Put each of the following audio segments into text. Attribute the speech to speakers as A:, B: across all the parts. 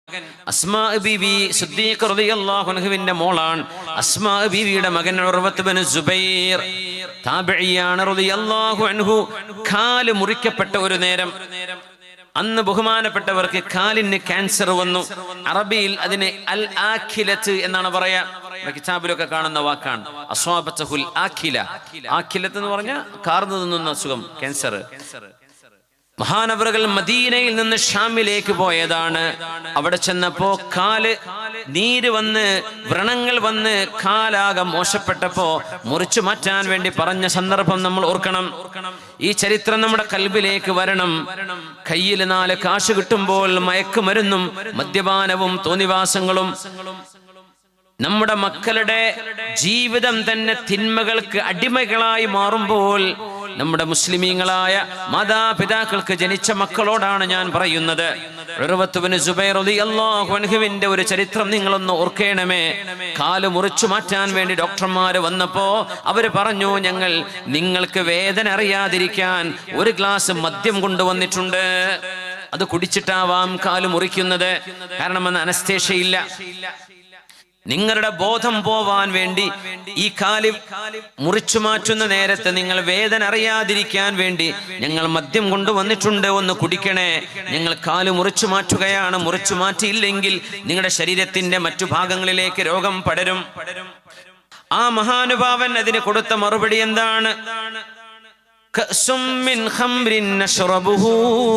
A: അസ്മാ ബീവി സിദ്ദീഖ് റളിയല്ലാഹു അൻഹുവിന്റെ മോളാണ് അസ്മാ ബീവിയുടെ മകൻ ഉർവത്ത് ബിൻ സുബൈർ താബിഇയാണ് റളിയല്ലാഹു അൻഹു കാല് മുറിക്കപ്പെട്ട ഒരു നേരം അന്ന് ബഹുമാനപ്പെട്ടവർക്ക് കാലിന് ക്യാൻസർ വന്നു അറബിയിൽ അതിന് അൽ ആഖിലത്ത് എന്നാണ് പറയാ നമ്മുടെ കിതാബിലൊക്കെ കാണുന്ന വാക്കാണ് അസ്വാബത്തഹുൽ ആഖില ആഖിലത്ത് എന്ന് പറഞ്ഞാൽ കാർന്നു നിന്നുന്ന അസുഖം ക്യാൻസർ മഹാനവറുകൾ മദീനയിൽ നിന്ന് ഷാമിലേക്ക് പോയതാണ് അവിടെ ചെന്നപ്പോ കാല് നീര് വന്ന് വ്രണങ്ങൾ വന്ന് കാലാകെ മോശപ്പെട്ടപ്പോ മുറിച്ചു മാറ്റാൻ വേണ്ടി പറഞ്ഞ സന്ദർഭം നമ്മൾ ഓർക്കണം ഈ ചരിത്രം നമ്മുടെ കൽബിലേക്ക് വരണം കയ്യിൽ നാല് കാശ് കിട്ടുമ്പോൾ മയക്കുമരുന്നും മദ്യപാനവും തോന്നിവാസങ്ങളും നമ്മുടെ മക്കളുടെ ജീവിതം തന്നെ തിന്മകൾക്ക് അടിമകളായി മാറുമ്പോൾ നമ്മുടെ മുസ്ലിമീങ്ങളായ മാതാപിതാക്കൾക്ക് ജനിച്ച മക്കളോടാണ് ഞാൻ പറയുന്നത് ഉറവത്തുവിന് സുബൈർ റളിയല്ലാഹു അൻഹുവിന്റെ ഒരു ചരിത്രം നിങ്ങളൊന്ന് ഓർക്കേണമേ കാല് മുറിച്ചു മാറ്റാൻ വേണ്ടി ഡോക്ടർമാര് വന്നപ്പോ അവര് പറഞ്ഞു ഞങ്ങൾ നിങ്ങൾക്ക് വേദന അറിയാതിരിക്കാൻ ഒരു ഗ്ലാസ് മദ്യം കൊണ്ടുവന്നിട്ടുണ്ട് അത് കുടിച്ചിട്ടാവാം കാല് മുറിക്കുന്നത് കാരണം അന്ന് അനസ്തേഷയില്ല നിങ്ങളുടെ ബോധം പോവാൻ വേണ്ടി ഈ കാലി മുറിച്ചു മാറ്റുന്ന നേരത്ത് നിങ്ങൾ വേദന അറിയാതിരിക്കാൻ വേണ്ടി ഞങ്ങൾ മദ്യം കൊണ്ടുവന്നിട്ടുണ്ട് ഒന്ന് കുടിക്കണേ ഞങ്ങൾ കാല് മുറിച്ചു മാറ്റുകയാണ് മുറിച്ചു മാറ്റിയില്ലെങ്കിൽ നിങ്ങളുടെ ശരീരത്തിന്റെ മറ്റു ഭാഗങ്ങളിലേക്ക് രോഗം പടരും ആ മഹാനുഭാവൻ അതിന് കൊടുത്ത മറുപടി എന്താണ് കഅ്സും മിൻ ഖംറിൻ നശ്റബുഹു.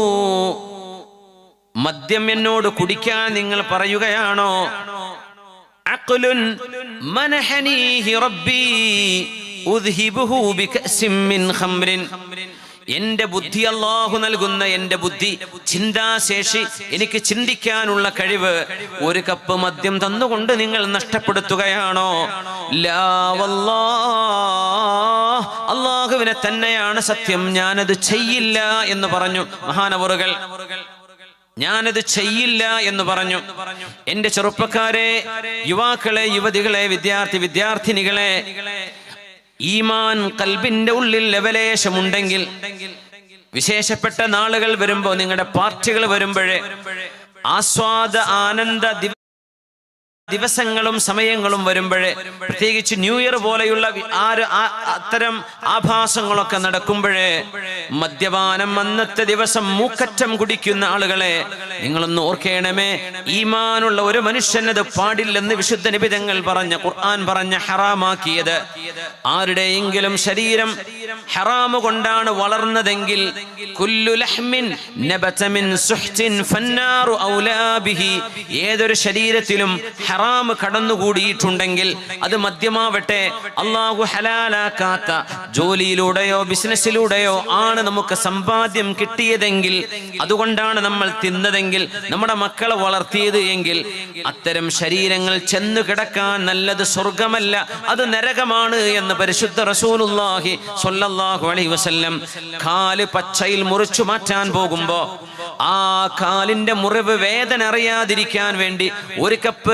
A: മദ്യം എന്നോട് കുടിക്കാൻ നിങ്ങൾ പറയുകയാണോ അഖ്ലുൻ മനഹനീഹി റബ്ബി ഉദ്ഹിബുഹു ബികഅസിൻ മിൻ ഖംറിൻ എന്റെ ബുദ്ധി അള്ളാഹു നൽകുന്ന എന്റെ ബുദ്ധി ചിന്താശേഷി എനിക്ക് ചിന്തിക്കാനുള്ള കഴിവ് ഒരു കപ്പ് മദ്യം തന്നുകൊണ്ട് നിങ്ങൾ നഷ്ടപ്പെടുത്തുകയാണോ ലാ വല്ലാഹ്. അള്ളാഹുവിനെ തന്നെയാണ് സത്യം ഞാനത് ചെയ്യില്ല എന്ന് പറഞ്ഞു മഹാനവറുകൾ ഞാനത് ചെയ്യില്ല എന്ന് പറഞ്ഞു എന്റെ ചെറുപ്പക്കാരെ യുവാക്കളെ യുവതികളെ വിദ്യാർത്ഥി വിദ്യാർത്ഥിനികളെ ഈമാൻ കൽബിന്റെ ഉള്ളിൽ ലവലേശമുണ്ടെങ്കിൽ വിശേഷപ്പെട്ട നാളുകൾ വരുമ്പോ നിങ്ങളുടെ പാർട്ടികൾ വരുമ്പോഴേ ആസ്വാദ ആനന്ദ ദിവ ദിവസങ്ങളും സമയങ്ങളും വരുമ്പോഴേ പ്രത്യേകിച്ച് ന്യൂ ഇയർ പോലെയുള്ള വി- ആര് ആ- അത്തരം ആഭാസങ്ങളൊക്കെ നടക്കുമ്പോഴേ മദ്യപാനം അന്നത്തെ ദിവസം മൂക്കറ്റം കുടിക്കുന്ന ആളുകളെ നിങ്ങളൊന്ന് ഓർക്കേണമേ ഈമാനുള്ള ഒരു മനുഷ്യനത് പാടില്ലെന്ന് വിശുദ്ധ നിബിതങ്ങൾ പറഞ്ഞ ഖുർആൻ പറഞ്ഞ ഹറാമാക്കിയത് ആരുടെയെങ്കിലും ശരീരം ഹറാമു കൊണ്ടാണ് വളർന്നതെങ്കിൽ കുല്ലു ലഹ്മിൻ നബത മിൻ സുഹ്തിൻ ഫന്നാറു ഔലാ ബിഹി ഏതൊരു ശരീരത്തിലും ഹറാം കടന്നുകൂടിയിട്ടുണ്ടെങ്കിൽ അത് മദ്യമാവട്ടെ അള്ളാഹു ഹലാലാക്കാത്ത ജോലിയിലൂടെയോ ബിസിനസ്സിലൂടെയോ ആണ് നമുക്ക് സമ്പാദ്യം കിട്ടിയതെങ്കിൽ അതുകൊണ്ടാണ് നമ്മൾ തിന്നതെങ്കിൽ നമ്മുടെ മക്കളെ വളർത്തിയത് എങ്കിൽ അത്തരം ശരീരങ്ങൾ ചെന്നു കിടക്കാൻ നല്ലത് സ്വർഗമല്ല അത് നരകമാണ് എന്ന് പരിശുദ്ധ റസൂലുള്ളാഹി സ്വല്ലല്ലാഹു അലൈഹി വസല്ലം കാല് പച്ചയിൽ മുറിച്ചു മാറ്റാൻ പോകുമ്പോ ആ കാലിന്റെ മുറിവ് വേദന അറിയാതിരിക്കാൻ വേണ്ടി ഒരു കപ്പ്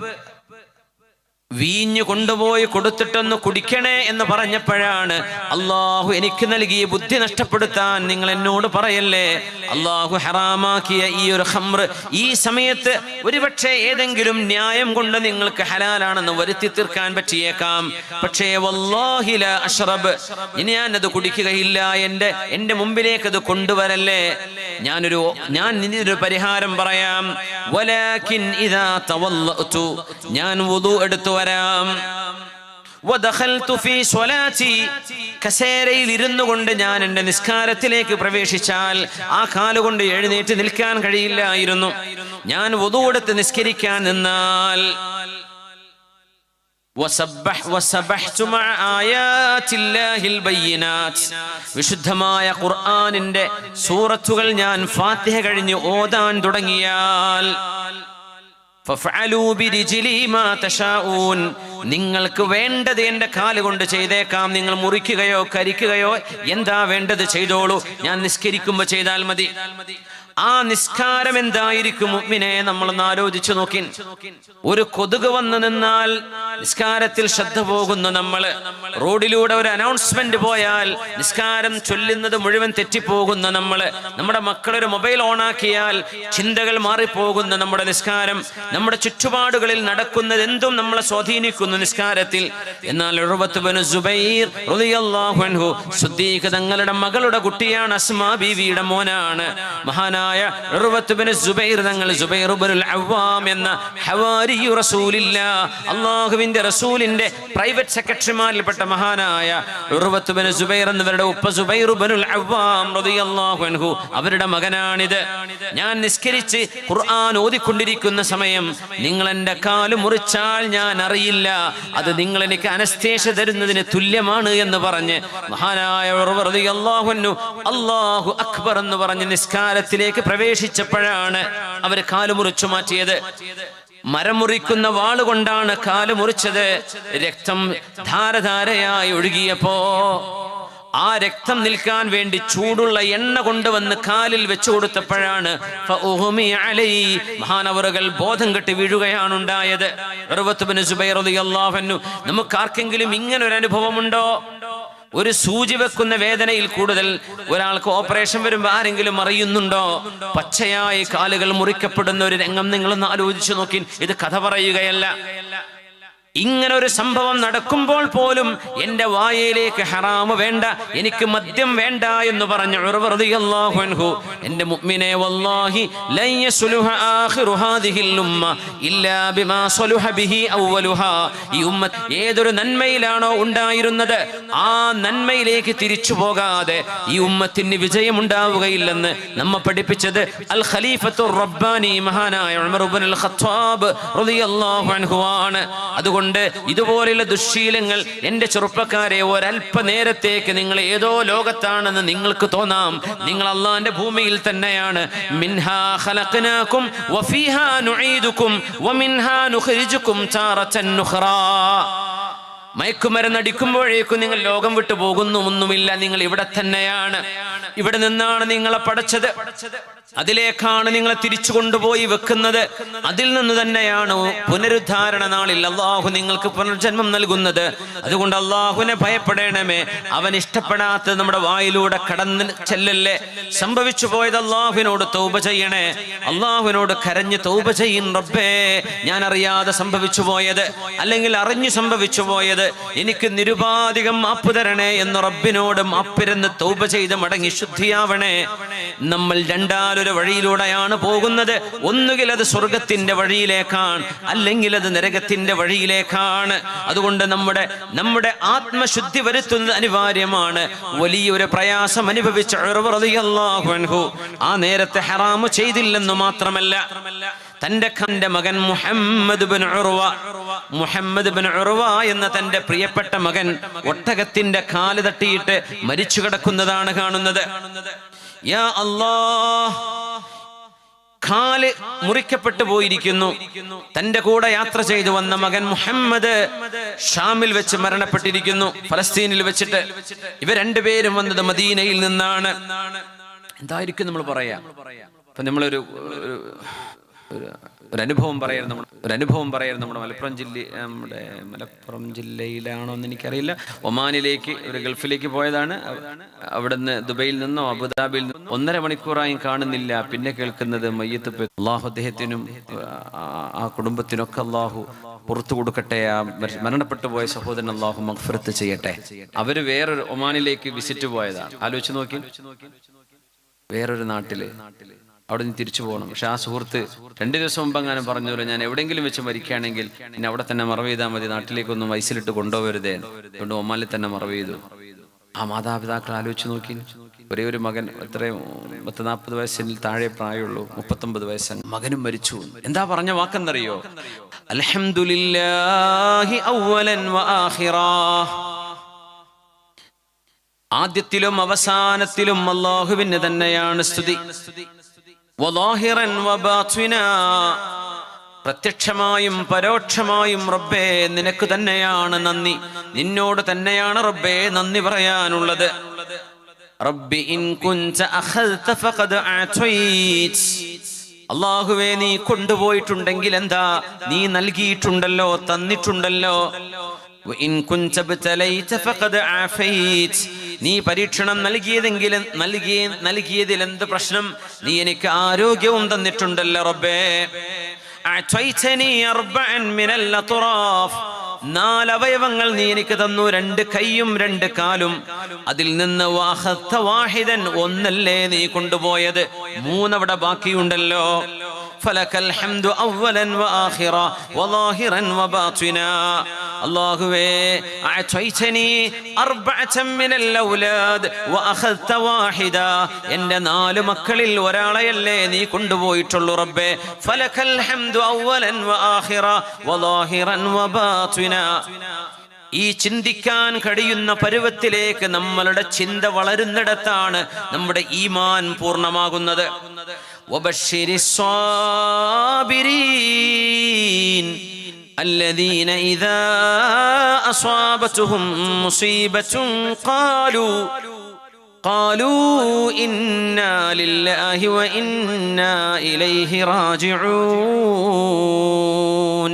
A: വീഞ്ഞു കൊണ്ടുപോയി കൊടുത്തിട്ടൊന്ന് കുടിക്കണേ എന്ന് പറഞ്ഞപ്പോഴാണ് അള്ളാഹു എനിക്ക് നൽകിയ ബുദ്ധി നഷ്ടപ്പെടുത്താൻ നിങ്ങൾ എന്നോട് പറയല്ലേ അള്ളാഹു ഹറാമാക്കിയ ഈ ഒരു ഹമ്ര ഈ സമയത്ത് ഒരുപക്ഷെ ഏതെങ്കിലും ന്യായം കൊണ്ട് നിങ്ങൾക്ക് ഹലാലാണെന്ന് വരുത്തി തീർക്കാൻ പറ്റിയേക്കാം പക്ഷേ വല്ലാഹില അഷ്റബ് ഇനി ഞാൻ അത് കുടിക്കുകയില്ല എൻ്റെ എൻ്റെ മുമ്പിലേക്ക് അത് കൊണ്ടുവരല്ലേ ഞാനൊരു ഞാൻ ഇതിനൊരു പരിഹാരം പറയാം വലാകിൻ ഇദാ തവല്ലഅതു ഞാൻ വുദു എടുത്തു വരാം വദഖൽതു ഫീ സ്വലാത്തി കസേരയിൽ ഇരുന്നു കൊണ്ട് ഞാൻ എൻ്റെ നിസ്കാരത്തിലേക്ക് പ്രവേശിച്ചാൽ ആ കാലുകൊണ്ട് എഴുന്നേറ്റ് നിൽക്കാൻ കഴിയില്ലായിരുന്നു ഞാൻ വുദു എടുത്ത് നിസ്കരിക്കാൻ നിന്നാൽ വസബ്ബഹ് വസബഹ്തു മഅ ആയാത്തില്ലാഹിൽ ബയ്യിനാത്ത്. വിശുദ്ധമായ ഖുർആനിന്റെ സൂറത്തുകൾ ഞാൻ ഫാത്തിഹ കഴിഞ്ഞ് ഓതാൻ തുടങ്ങിയാൽ ഫഫഅലൂ ബിരിജ്ലി മാ തശാഊൻ. നിങ്ങൾക്ക് വേണ്ടത് എന്റെ കാല് കൊണ്ട് ചെയ്തേക്കാം നിങ്ങൾ മുറിക്കുകയോ കരിക്കുകയോ എന്താ വേണ്ടത് ചെയ്തോളൂ ഞാൻ നിസ്കരിക്കുമ്പോ ചെയ്താൽ മതി ആ നിസ്കാരം എന്തായിരിക്കും മുഅ്മിനെ നമ്മളൊന്ന് ആലോചിച്ചു നോക്കി ഒരു കൊതുക് വന്നു നിന്നാൽ നിസ്കാരത്തിൽ ശ്രദ്ധ പോകുന്നു നമ്മള് റോഡിലൂടെ ഒരു അനൗൺസ്മെന്റ് പോയാൽ നിസ്കാരം ചൊല്ലുന്നത് മുഴുവൻ തെറ്റിപ്പോകുന്ന നമ്മള് നമ്മുടെ മക്കളൊരു മൊബൈൽ ഓണാക്കിയാൽ ചിന്തകൾ മാറിപ്പോകുന്ന നമ്മുടെ നിസ്കാരം നമ്മുടെ ചുറ്റുപാടുകളിൽ നടക്കുന്നത് എന്തും നമ്മളെ സ്വാധീനിക്കുന്നു നിസ്കാരത്തിൽ എന്നാൽ ഉർവത്ത് ബിൻ സുബൈർ റളിയല്ലാഹു അൻഹു സുദ്ദീഖ് തങ്ങളുടെ മകളുടെ കുട്ടിയാണ് അസ്മാ ബീവിയുടെ മോനാണ് മഹാനായ ഉർവത്ത് ബിൻ സുബൈർ തങ്ങൾ സുബൈർ ഇബ്നുൽ അവ്വാം എന്ന ഹവാരിയു റസൂലില്ല അള്ളാഹുവിന്റെ റസൂലിന്റെ പ്രൈവറ്റ് സെക്രട്ടറിമാരിൽപ്പെട്ട മഹാനായ ഉർവത്ത് ബിൻ സുബൈർ എന്നിവരുടെ ഉപ്പ സുബൈർ ഇബ്നുൽ അവ്വാം റളിയല്ലാഹു അൻഹു അവരുടെ മകനാണിത് ഞാൻ നിസ്കരിച്ച് ഖുർആൻ ഓതിക്കൊണ്ടിരിക്കുന്ന സമയം നിങ്ങൾ എൻ്റെ കാല് മുറിച്ചാൽ ഞാൻ അറിയില്ല അത് നിങ്ങൾ എനിക്ക് അനസ്തേഷ തരുന്നതിന് തുല്യമാണ് എന്ന് പറഞ്ഞ് മഹാനായ ഉർവ റളിയല്ലാഹു അൻഹു അല്ലാഹു അക്ബർ എന്ന് പറഞ്ഞ് നിസ്കാരത്തിലേക്ക് പ്രവേശിച്ചപ്പോഴാണ് അവർ കാല് മുറിച്ചു മാറ്റിയത് മരം മുറിക്കുന്ന വാളുകൊണ്ടാണ് കാല് മുറിച്ചത് രക്തം ധാരധാരയായി ഒഴുകിയപ്പോ ആ രക്തം നിൽക്കാൻ വേണ്ടി ചൂടുള്ള എണ്ണ കൊണ്ടുവന്ന് കാലിൽ വെച്ചു കൊടുത്തപ്പോഴാണ് ഫഉഹ്മി അലൈ മഹാനവറുകൾ ബോധം കെട്ടി വീഴുകയാണ് ഉണ്ടായത് ഉർവത്ത് ബിൻ സുബൈർ റളിയല്ലാഹു അൻഹു നമുക്ക് ആർക്കെങ്കിലും ഇങ്ങനെ ഒരു അനുഭവമുണ്ടോ ഒരു സൂചി വെക്കുന്ന വേദനയിൽ കൂടുതൽ ഒരാൾക്ക് ഓപ്പറേഷൻ വരുമ്പോൾ ആരെങ്കിലും അറിയുന്നുണ്ടോ പച്ചയായി കാലുകൾ മുറിക്കപ്പെടുന്ന ഒരു രംഗം നിങ്ങളൊന്ന് ആലോചിച്ചു നോക്കി ഇത് കഥ പറയുകയല്ല ഇങ്ങനെ ഒരു സംഭവം നടക്കുമ്പോൾ പോലും എന്റെ വായയിലേക്ക് ഹറാമ് വേണ്ട എനിക്ക് മദ്യം വേണ്ട എന്ന് പറഞ്ഞു ഉർവ റളിയല്ലാഹു അൻഹു എന്റെ മുഅ്മിനെ വല്ലാഹി ലൻ യസ്ലുഹ ആഖിറു ഹാദിഹിൽ ഉമ്മ ഇല്ലാ ബിമാ സലുഹ ബിഹി അവ്വലുഹാ ഈ ഉമ്മത്ത് ഏതൊരു നന്മയിലാണോ ഉണ്ടായിരുന്നത് ആ നന്മയിലേക്ക് തിരിച്ചു പോകാതെ ഈ ഉമ്മത്തിന് വിജയമുണ്ടാവുകയില്ലെന്ന് നമ്മ പഠിപ്പിച്ചത് അൽ ഖലീഫത്തു റബ്ബാനി മഹാനായ ഉമർ ഇബ്നുൽ ഖത്താബ് റളിയല്ലാഹു അൻഹു ആണ് അതുകൊണ്ട് ഇതുപോലെയുള്ള ദുശ്ശീലങ്ങൾ എൻ്റെ ചെറുപ്പക്കാരെ ഒരല്പ നേരത്തേക്ക് നിങ്ങൾ ഏതോ ലോകത്താണെന്ന് നിങ്ങൾക്ക് തോന്നാം നിങ്ങൾ അള്ളാന്റെ ഭൂമിയിൽ തന്നെയാണ് മിൻഹാ ഖലഖനാകും വഫീഹാ നുഈദുകും വമിൻഹാ നുഖ്രിജുകും താറത്തൻ നുഖ്റാ മയക്കുമരുന്ന് അടിക്കുമ്പോഴേക്കും നിങ്ങൾ ലോകം വിട്ടു പോകുന്നു ഒന്നുമില്ല നിങ്ങൾ ഇവിടെ തന്നെയാണ് ഇവിടെ നിന്നാണ് നിങ്ങളെ പടച്ചത് അതിലേക്കാണ് നിങ്ങളെ തിരിച്ചു കൊണ്ടുപോയി വെക്കുന്നത് അതിൽ നിന്ന് തന്നെയാണ് പുനരുദ്ധാരണ നാളിൽ അള്ളാഹു നിങ്ങൾക്ക് പുനർജന്മം നൽകുന്നത് അതുകൊണ്ട് അള്ളാഹുവിനെ ഭയപ്പെടണമേ അവൻ ഇഷ്ടപ്പെടാത്തത് നമ്മുടെ വായിലൂടെ കടന്ന് ചെല്ലല്ലേ സംഭവിച്ചു പോയത് അള്ളാഹുവിനോട് തൗബ ചെയ്യണേ അള്ളാഹുവിനോട് കരഞ്ഞ് തൗബ ചെയ്യും റബ്ബേ ഞാൻ അറിയാതെ സംഭവിച്ചു പോയത് അല്ലെങ്കിൽ അറിഞ്ഞു സംഭവിച്ചു പോയത് എനിക്ക് നിരുപാധികം മാപ്പ് തരണേ എന്ന് റബ്ബിനോട് മാപ്പിരന്ന് തൗബ ചെയ്ത് മടങ്ങി ശുദ്ധിയാവണേ നമ്മൾ രണ്ടാലൊരു വഴിയിലൂടെയാണ് പോകുന്നത് ഒന്നുകിൽ അത് സ്വർഗത്തിന്റെ വഴിയിലേക്കാണ് അല്ലെങ്കിൽ അത് നരകത്തിന്റെ വഴിയിലേക്കാണ് അതുകൊണ്ട് നമ്മുടെ നമ്മുടെ ആത്മശുദ്ധി വരുത്തുന്നത് അനിവാര്യമാണ് വലിയൊരു പ്രയാസം അനുഭവിച്ച ഉറവ് റളിയല്ലാഹു അൻഹു ആ നേരത്തെ ഹറാമു ചെയ്തില്ലെന്ന് മാത്രമല്ല തന്റെ ഖന്റെ മകൻ Muhammad bin Urwa Muhammad bin Urwa എന്ന തന്റെ പ്രിയപ്പെട്ട മകൻ ഒട്ടകത്തിന്റെ കാല് തട്ടിയിട്ട് മരിച്ചു കിടക്കുന്നതാണ് കാണുന്നത് യാ അല്ലാഹ് കാല് മുറിക്കപ്പെട്ടു പോയിരിക്കുന്നു തന്റെ കൂടെ യാത്ര ചെയ്തു വന്ന മകൻ മുഹമ്മദ് ഷാമിൽ വെച്ച് മരണപ്പെട്ടിരിക്കുന്നു ഫലസ്തീനിൽ വെച്ചിട്ട് ഇവ രണ്ടുപേരും വന്നത് മദീനയിൽ നിന്നാണ് എന്തായിരിക്കും നമ്മൾ പറയാ അപ്പൊ നമ്മളൊരു ഒരു- ഒരു ഒരു അനുഭവം പറയാൻ നമ്മൾ ഒരു അനുഭവം പറയാൻ നമ്മുടെ മലപ്പുറം ജില്ല നമ്മുടെ മലപ്പുറം ജില്ലയിലാണോ എന്ന് എനിക്കറിയില്ല ഒമാനിലേക്ക് ഒരു ഗൾഫിലേക്ക് പോയതാണ് അവ- അവിടുന്ന് ദുബൈയിൽ നിന്നോ അബുദാബിയിൽ നിന്നോ ഒന്നര മണിക്കൂറായും കാണുന്നില്ല പിന്നെ കേൾക്കുന്നത് മയ്യത്ത് പെ- അള്ളാഹു അദ്ദേഹത്തിനും ആ- ആ കുടുംബത്തിനൊക്കെ അള്ളാഹു പുറത്തു കൊടുക്കട്ടെ ആ മര- മരണപ്പെട്ടു പോയ സഹോദരൻ അള്ളാഹു മഗ്ഫിറത്ത് ചെയ്യട്ടെ അവര് വേറൊരു ഒമാനിലേക്ക് വിസിറ്റ് പോയതാണ് ആലോചിച്ച് നോക്കി വേറൊരു നാട്ടില് അവിടെ നിന്ന് തിരിച്ചു പോകണം പക്ഷെ ആ സുഹൃത്ത് രണ്ടു ദിവസം മുമ്പ് അങ്ങനെ പറഞ്ഞു ഞാൻ എവിടെയെങ്കിലും വെച്ച് മരിക്കുകയാണെങ്കിൽ എന്നെ അവിടെ തന്നെ മറവ് ചെയ്താൽ മതി നാട്ടിലേക്കൊന്നും വയസ്സിലിട്ട് കൊണ്ടുപോകരുതേ അതുകൊണ്ട് ഒമാലിൽ തന്നെ മറവ് ചെയ്തു ആ മാതാപിതാക്കൾ ആലോചിച്ച് നോക്കി ഒരേ ഒരു മകൻ എത്രയും പത്ത് നാൽപ്പത് വയസ്സിൽ താഴെ പ്രായമുള്ളൂ മുപ്പത്തൊമ്പത് വയസ്സാണ് മകനും മരിച്ചു എന്താ പറഞ്ഞ വാക്കെന്നറിയോ അൽഹംദുലില്ലാഹി അവലൻ വ ആഖിറാ ആദ്യത്തിലും അവസാനത്തിലും അള്ളാഹുവിന് തന്നെയാണ് സ്തുതി വലാഹിറൻ വബാത്വിനാ. പ്രത്യക്ഷമായും പരോക്ഷമായും റബ്ബേ നിനക്ക് തന്നെയാണ് നന്ദി നിന്നോട് തന്നെയാണ് റബ്ബേ നന്ദി പറയാനുള്ളത് റബ്ബി ഇൻ കുൻത അഖൽത ഫഖദ് അഅതൈത് അള്ളാഹുവേ നീ കൊണ്ടുപോയിട്ടുണ്ടെങ്കിൽ എന്താ നീ നൽകിയിട്ടുണ്ടല്ലോ തന്നിട്ടുണ്ടല്ലോ വഇൻ കുൻത ബതലൈത ഫഖദ് ആഫൈത് നീ പരീക്ഷണം നൽകിയതെങ്കിൽ നൽകിയ നൽകിയതിൽ എന്ത് പ്രശ്നം നീ എനിക്ക് ആരോഗ്യവും തന്നിട്ടുണ്ടല്ലോ റബ്ബേ അഅതൈതനി അർബഅൻ മിനൽ അത്റാഫ് നാലവയവങ്ങൾ നീ എനിക്ക് തന്നു രണ്ട് കൈയും രണ്ട് കാലും അതിൽ നിന്ന് വാഹത്ത വാഹിദൻ ഒന്നല്ലേ നീ കൊണ്ടുപോയത് മൂന്നവിടെ ബാക്കിയുണ്ടല്ലോ فلك الحمد اولا واخرا وظاهرا وباطنا അള്ളാഹുവേ അഅതൈതനി അർബഅതൻ മിനൽ ഔലാദ് വഅഖദ്ത വാഹിദ എൻ്റെ നാല് മക്കളിൽ ഒരാളെയല്ലേ നീ കൊണ്ടുപോയിട്ടുള്ളൂ റബ്ബേ ഫലകൽ ഹംദു അവലൻ വആഖിറ വളാഹിറൻ വബാതിന ഈ ചിന്തിക്കാൻ കഴിയുന്ന പരുവത്തിലേക്ക് നമ്മളുടെ ചിന്ത വളരുന്നിടത്താണ് നമ്മുടെ ഈമാൻ പൂർണ്ണമാകുന്നത് وبشر الصابرين الذين إذا أصابتهم مصيبة قالوا قالوا إنا لله وإنا إليه راجعون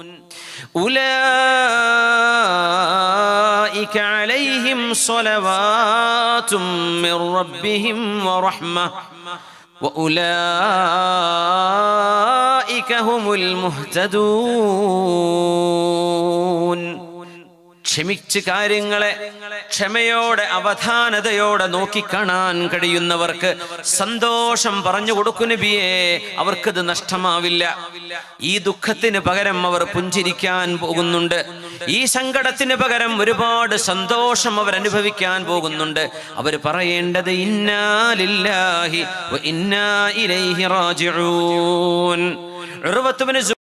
A: أولئك عليهم صلوات من ربهم ورحمة وأولئك هم المهتدون ക്ഷമിച്ച് കാര്യങ്ങളെ ക്ഷമയോടെ അവധാനതയോടെ നോക്കിക്കാണാൻ കഴിയുന്നവർക്ക് സന്തോഷം പറഞ്ഞു കൊടുക്കു നബിയേ അവർക്കത് നഷ്ടമാവില്ല ഈ ദുഃഖത്തിന് പകരം അവർ പുഞ്ചിരിക്കാൻ പോകുന്നുണ്ട് ഈ സങ്കടത്തിന് പകരം ഒരുപാട് സന്തോഷം അവർ അനുഭവിക്കാൻ പോകുന്നുണ്ട് അവർ പറയേണ്ടത് ഇന്നാലില്ലാഹി വ ഇന്നാ ഇലൈഹി റാജിഊൻ ഉർവത്തുബ്നു